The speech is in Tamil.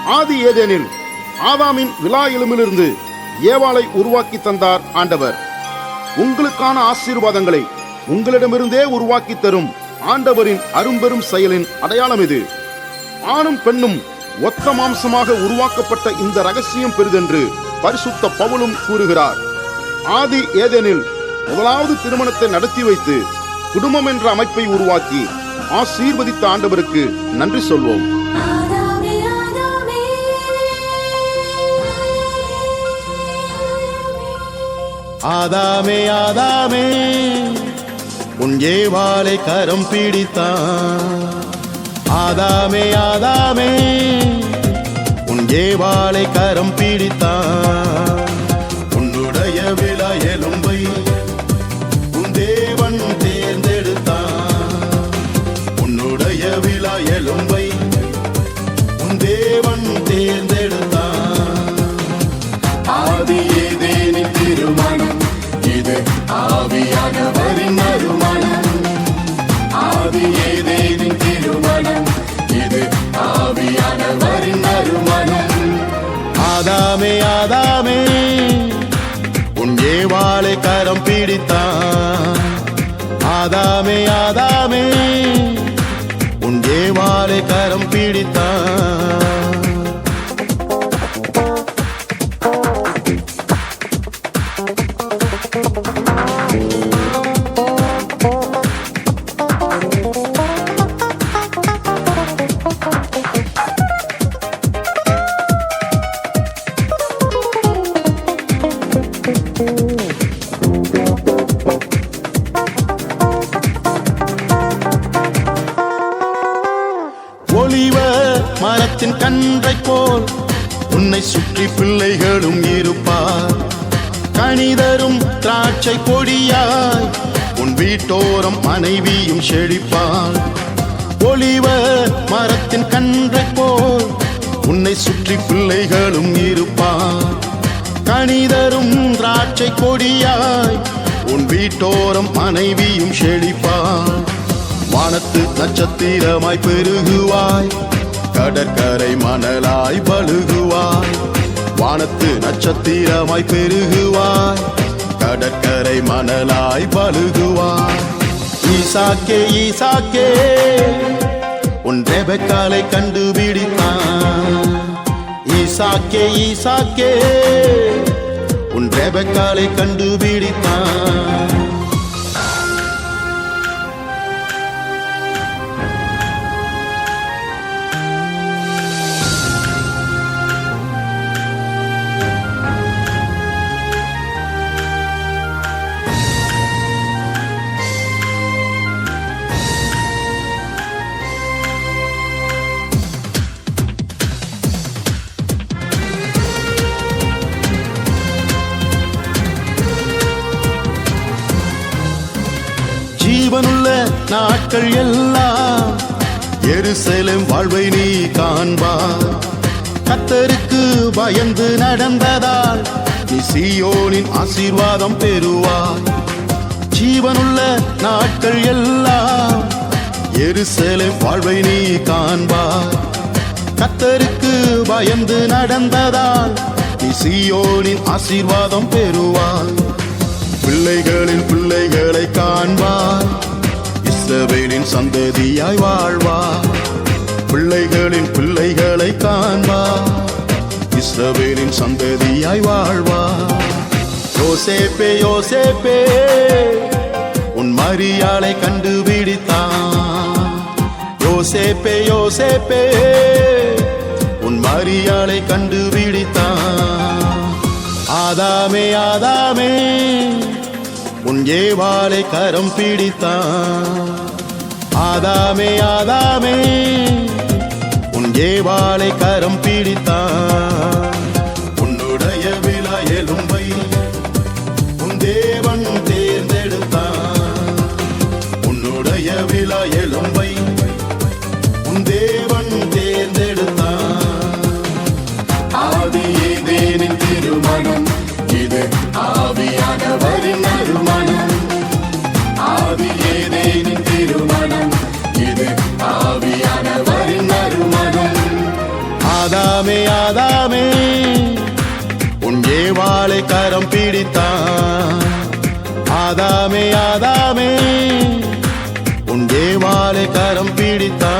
ஆதி ஏதேனில் ஆதாமின் விழா எலும்பிலிருந்து ஏவாளை உருவாக்கி தந்தார் ஆண்டவர் உங்களுக்கான ஆசீர்வாதங்களை உங்களிடமிருந்தே உருவாக்கி தரும் ஆண்டவரின் அரும்பெரும் செயலின் அடையாளம் இது ஆணும் பெண்ணும் ஒத்த மாம்சமாக உருவாக்கப்பட்ட இந்த ரகசியம் பெரிதென்று பரிசுத்த பவுலும் கூறுகிறார் ஆதி ஏதேனில் முதலாவது திருமணத்தை நடத்தி வைத்து குடும்பம் என்ற அமைப்பை உருவாக்கி ஆசீர்வதித்த ஆண்டவருக்கு நன்றி சொல்வோம் ஆதாமே ஆதாமே ஆதாமே ஆதாமே உன் ஏவாளை கரம் பிடித்தான் ஆதாமே ஆதாமே உன் ஏவாளை கரம் பிடித்தான் உன்னுடைய விழா எலும்பை உன் தேவன் தேர்ந்தெடுத்தான் உன்னுடைய விழா எலும்பை உன் தேவன் தேர்ந்தெடுத்தான் ஆதி ஏதேனின் திருமணம் இது ஆவியானவரின் அருமணம் ஆதி ஏதேனின் திருமணம் இது ஆவியானவரின் அருமணம் ஆதாமே ஆதாமே உன் ஏவாளை கரம் பிடித்தான் ஆதாமே ஆதாமே உன் ஏவாளை கரம் பிடித்தான் ஒளிவ மரத்தின் கன்றை போல் உன்னை சுற்றி பிள்ளைகளும் இருப்பார் கணிதரும் திராட்சை கொடியாய் உன் வீட்டோரம் மனைவியும் செழிப்பார் ஒளிவ மரத்தின் கன்றை போல் உன்னை சுற்றி பிள்ளைகளும் இருப்பார் கணிதரும் திராட்சை கொடியாய் உன் வீட்டோரம் மனைவியும் செழிப்பார் வானத்து நட்சத்திரமாய் பெருகுவாய் கடற்கரை மணலாய் பழுகுவாய் வானத்து நட்சத்திரமாய் பெருகுவாய் கடற்கரை மணலாய் பழுகுவாய் ஈசாக்கே ஈசாக்கே உன் ரெபக்காலை கண்டுபிடித்தான் ஈசாக்கே ஈசாக்கே உன் ரெபக்காலை கண்டுபிடித்தான் ஜீவனுள்ள நாட்கள் எல்லாம் எருசலேம் வாழ்வை நீ காண்பார் கத்தருக்கு பயந்து நடந்ததால் நீ சீயோனின் ஆசீர்வாதம் பெறுவாய் ஜீவனுள்ள நாட்கள் எல்லாம் எருசலேம் வாழ்வை நீ காண்பார் கத்தருக்கு பயந்து நடந்ததால் நீ சீயோனின் ஆசீர்வாதம் பெறுவாய் பிள்ளைகளின் பிள்ளைகளை காண்பார் இஸ்ரவேலின் சந்ததியாய் வாழ்வார் பிள்ளைகளின் பிள்ளைகளை காண்பார் இஸ்ரவேலின் சந்ததியாய் வாழ்வார் யோசேப்பே யோசேப்பே உன் மரியாளை கண்டுபிடித்தான் யோசேப்பே யோசேப்பே உன் மரியாளை கண்டுபிடித்தான் ஆதாமே ஆதாமே உன் ஏவாளை கரம் பிடித்தான் ஆதாமே ஆதாமே உன் ஏவாளை கரம் பிடித்தான் உன்னுடைய விழா எலும்பை உன் தேவன் தேர்ந்தெடுத்தான் உன்னுடைய விழா எலும்பை உன் தேவன் தேர்ந்தெடுத்தான் ஆதி ஏதேனின் திருமணம் இது ஆவியானவரின் அருமணம் ஆதி ஏதேனின் திருமணம் இது ஆவியானவரின் அருமணம் ஆதாமே ஆதாமே ஆதாமே உன் ஏவாளை கரம் பிடித்தான் ஆதாமே ஆதாமே உன் ஏவாளை கரம் பிடித்தான்